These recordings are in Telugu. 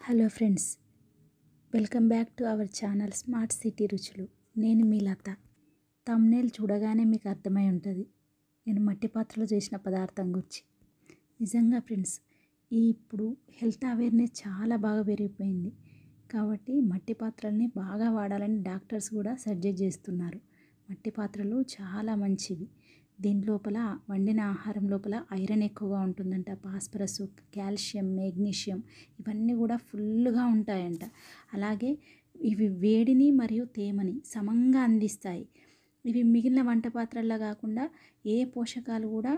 hello friends welcome back to our channel smart city రుచులు నేను మీ లత తమ్నేల్ చూడగానే మీకు అర్థమై ఉంటుంది నేను మట్టి పాత్రలో చేసిన పదార్థం గురించి నిజంగా ఫ్రెండ్స్ ఈ ఇప్పుడు హెల్త్ అవేర్నెస్ చాలా బాగా పెరిగిపోయింది కాబట్టి మట్టి పాత్రల్ని బాగా వాడాలని డాక్టర్స్ కూడా సజెస్ట్ చేస్తున్నారు మట్టి పాత్రలు చాలా మంచివి దీని లోపల వండిన ఆహారం లోపల ఐరన్ ఎక్కువగా ఉంటుందంట పాస్పరస్ కాల్షియం మెగ్నీషియం ఇవన్నీ కూడా ఫుల్గా ఉంటాయంట అలాగే ఇవి వేడిని మరియు తేమని సమంగా అందిస్తాయి ఇవి మిగిలిన వంట పాత్రల్లో కాకుండా ఏ పోషకాలు కూడా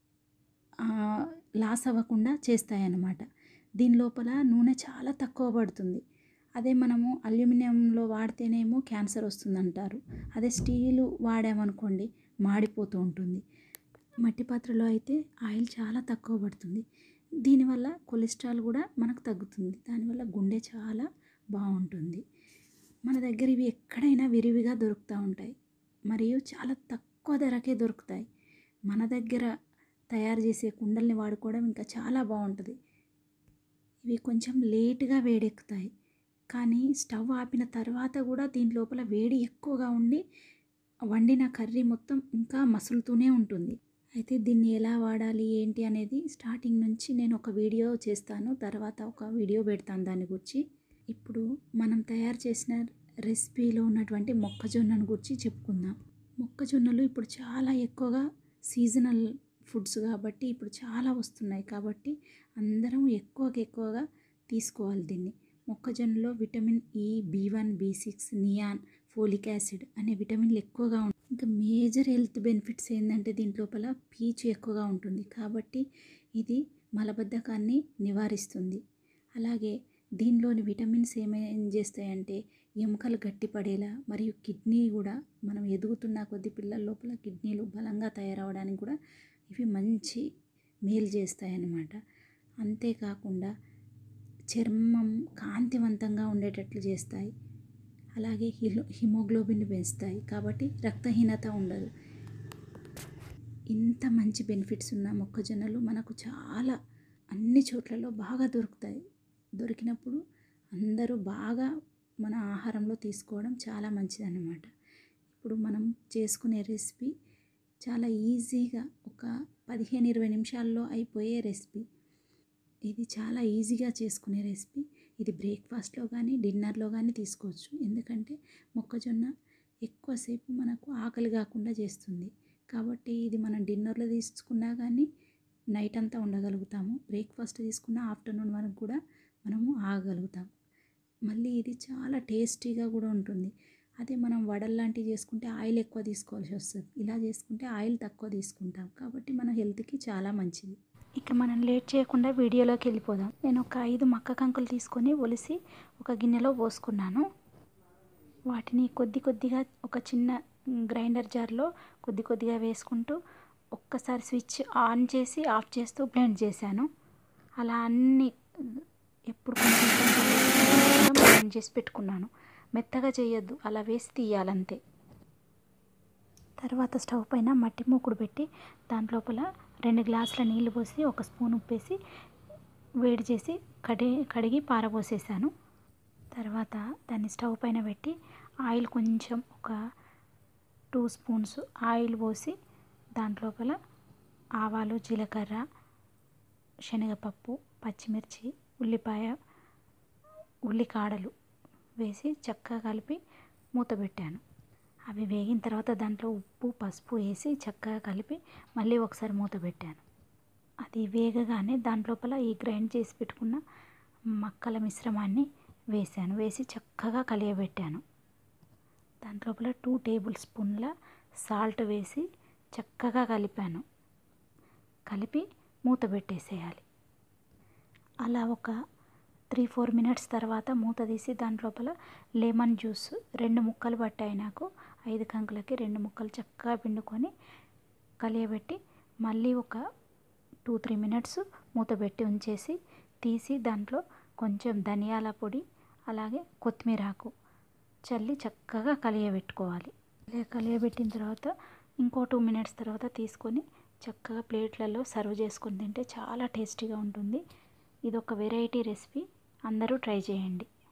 లాస్ అవ్వకుండా చేస్తాయన్నమాట దీని లోపల నూనె చాలా తక్కువ పడుతుంది అదే మనము అల్యూమినియంలో వాడితేనేమో క్యాన్సర్ వస్తుందంటారు అదే స్టీలు వాడామనుకోండి మాడిపోతూ ఉంటుంది మట్టి పాత్రలో అయితే ఆయిల్ చాలా తక్కువ పడుతుంది దీనివల్ల కొలెస్ట్రాల్ కూడా మనకు తగ్గుతుంది దానివల్ల గుండె చాలా బాగుంటుంది మన దగ్గర ఇవి ఎక్కడైనా విరివిగా దొరుకుతూ ఉంటాయి మరియు చాలా తక్కువ ధరకే దొరుకుతాయి మన దగ్గర తయారు చేసే కుండల్ని వాడుకోవడం ఇంకా చాలా బాగుంటుంది ఇవి కొంచెం లేటుగా వేడెక్కుతాయి కానీ స్టవ్ ఆపిన తర్వాత కూడా దీని లోపల వేడి ఎక్కువగా ఉండి వండిన కర్రీ మొత్తం ఇంకా మసులుతూనే ఉంటుంది అయితే దీన్ని ఎలా వాడాలి ఏంటి అనేది స్టార్టింగ్ నుంచి నేను ఒక వీడియో చేస్తాను తర్వాత ఒక వీడియో పెడతాను దాని గురించి ఇప్పుడు మనం తయారు చేసిన రెసిపీలో ఉన్నటువంటి మొక్కజొన్నను గురించి చెప్పుకుందాం మొక్కజొన్నలు ఇప్పుడు చాలా ఎక్కువగా సీజనల్ ఫుడ్స్ కాబట్టి ఇప్పుడు చాలా వస్తున్నాయి కాబట్టి అందరం ఎక్కువగా ఎక్కువగా తీసుకోవాలి దీన్ని మొక్కజొన్నలో vitamin E B one B six నియాన్ ఫోలిక్ యాసిడ్ అనే విటమిన్లు ఎక్కువగా ఉంటాయి ఇంకా మేజర్ హెల్త్ బెనిఫిట్స్ ఏంటంటే దీంట్ లోపల పీచు ఎక్కువగా ఉంటుంది కాబట్టి ఇది మలబద్ధకాన్ని నివారిస్తుంది అలాగే దీనిలోని విటమిన్స్ ఏమేం చేస్తాయంటే ఎముకలు గట్టిపడేలా మరియు కిడ్నీ కూడా మనం ఎదుగుతున్న కొద్ది పిల్లల లోపల కిడ్నీలు బలంగా తయారవడానికి కూడా ఇవి మంచి మేలు చేస్తాయన్నమాట అంతేకాకుండా చర్మం కాంతివంతంగా ఉండేటట్లు చేస్తాయి అలాగే హిలో హిమోగ్లోబిన్ పెంచుతాయి కాబట్టి రక్తహీనత ఉండదు ఇంత మంచి బెనిఫిట్స్ ఉన్న మొక్కజొన్నలు మనకు చాలా అన్ని చోట్లలో బాగా దొరుకుతాయి దొరికినప్పుడు అందరూ బాగా మన ఆహారంలో తీసుకోవడం చాలా మంచిదన్నమాట ఇప్పుడు మనం చేసుకునే రెసిపీ చాలా ఈజీగా ఒక పదిహేను ఇరవై నిమిషాల్లో అయిపోయే రెసిపీ ఇది చాలా ఈజీగా చేసుకునే రెసిపీ ఇది బ్రేక్ఫాస్ట్లో కానీ డిన్నర్లో కానీ తీసుకోవచ్చు ఎందుకంటే మొక్కజొన్న ఎక్కువసేపు మనకు ఆకలి కాకుండా చేస్తుంది కాబట్టి ఇది మనం డిన్నర్లో తీసుకున్నా కానీ నైట్ అంతా ఉండగలుగుతాము బ్రేక్ఫాస్ట్ తీసుకున్న ఆఫ్టర్నూన్ వరకు కూడా మనము ఆగగలుగుతాం మళ్ళీ ఇది చాలా టేస్టీగా కూడా ఉంటుంది అదే మనం వడల్ లాంటివి చేసుకుంటే ఆయిల్ ఎక్కువ తీసుకోవాల్సి వస్తుంది ఇలా చేసుకుంటే ఆయిల్ తక్కువ తీసుకుంటాం కాబట్టి మన హెల్త్కి చాలా మంచిది ఇక మనం లేట్ చేయకుండా వీడియోలోకి వెళ్ళిపోదాం నేను ఒక ఐదు మక్క కంకులు తీసుకొని ఒలిసి ఒక గిన్నెలో పోసుకున్నాను వాటిని కొద్ది కొద్దిగా ఒక చిన్న గ్రైండర్ జార్లో కొద్ది కొద్దిగా వేసుకుంటూ ఒక్కసారి స్విచ్ ఆన్ చేసి ఆఫ్ చేస్తూ బ్లెండ్ చేశాను అలా అన్ని ఎప్పుడు కొంచెం కొంచెం బ్లెండ్ చేసి పెట్టుకున్నాను మెత్తగా చేయొద్దు అలా వేసి తీయాలంతే తర్వాత స్టవ్ పైన మట్టి మూకుడు పెట్టి దాంట్లోపల రెండు గ్లాసుల నీళ్లు పోసి ఒక స్పూన్ ఉప్పేసి వేడి చేసి కడి కడిగి పారబోసేసాను తర్వాత దాన్ని స్టవ్ పైన పెట్టి ఆయిల్ కొంచెం ఒక టూ స్పూన్స్ ఆయిల్ పోసి దాంట్లోపల ఆవాలు జీలకర్ర శనగపప్పు పచ్చిమిర్చి ఉల్లిపాయ ఉల్లికాడలు వేసి చక్కగా కలిపి మూత పెట్టాను అవి వేగిన తర్వాత దాంట్లో ఉప్పు పసుపు వేసి చక్కగా కలిపి మళ్ళీ ఒకసారి మూత పెట్టాను అది వేగగానే దాంట్లోపల ఈ గ్రైండ్ చేసి పెట్టుకున్న మక్కల మిశ్రమాన్ని వేసాను వేసి చక్కగా కలియబెట్టాను దాంట్లోపల టూ టేబుల్ స్పూన్ల సాల్ట్ వేసి చక్కగా కలిపాను కలిపి మూత పెట్టేసేయాలి అలా ఒక త్రీ ఫోర్ మినిట్స్ తర్వాత మూత తీసి దాంట్లోపల లెమన్ జ్యూస్ రెండు ముక్కలు పట్టాయి నాకు ఐదు కంకులకి రెండు ముక్కలు చక్కగా పిండుకొని కలియబెట్టి మళ్ళీ ఒక టూ త్రీ మినిట్స్ మూత పెట్టి ఉంచేసి తీసి దాంట్లో కొంచెం ధనియాల పొడి అలాగే కొత్తిమీర ఆకు చల్లి చక్కగా కలియబెట్టుకోవాలి కలియబెట్టిన తర్వాత ఇంకో టూ మినిట్స్ తర్వాత తీసుకొని చక్కగా ప్లేట్లలో సర్వ్ చేసుకొని తింటే చాలా టేస్టీగా ఉంటుంది ఇది ఒక వెరైటీ రెసిపీ అందరూ ట్రై చేయండి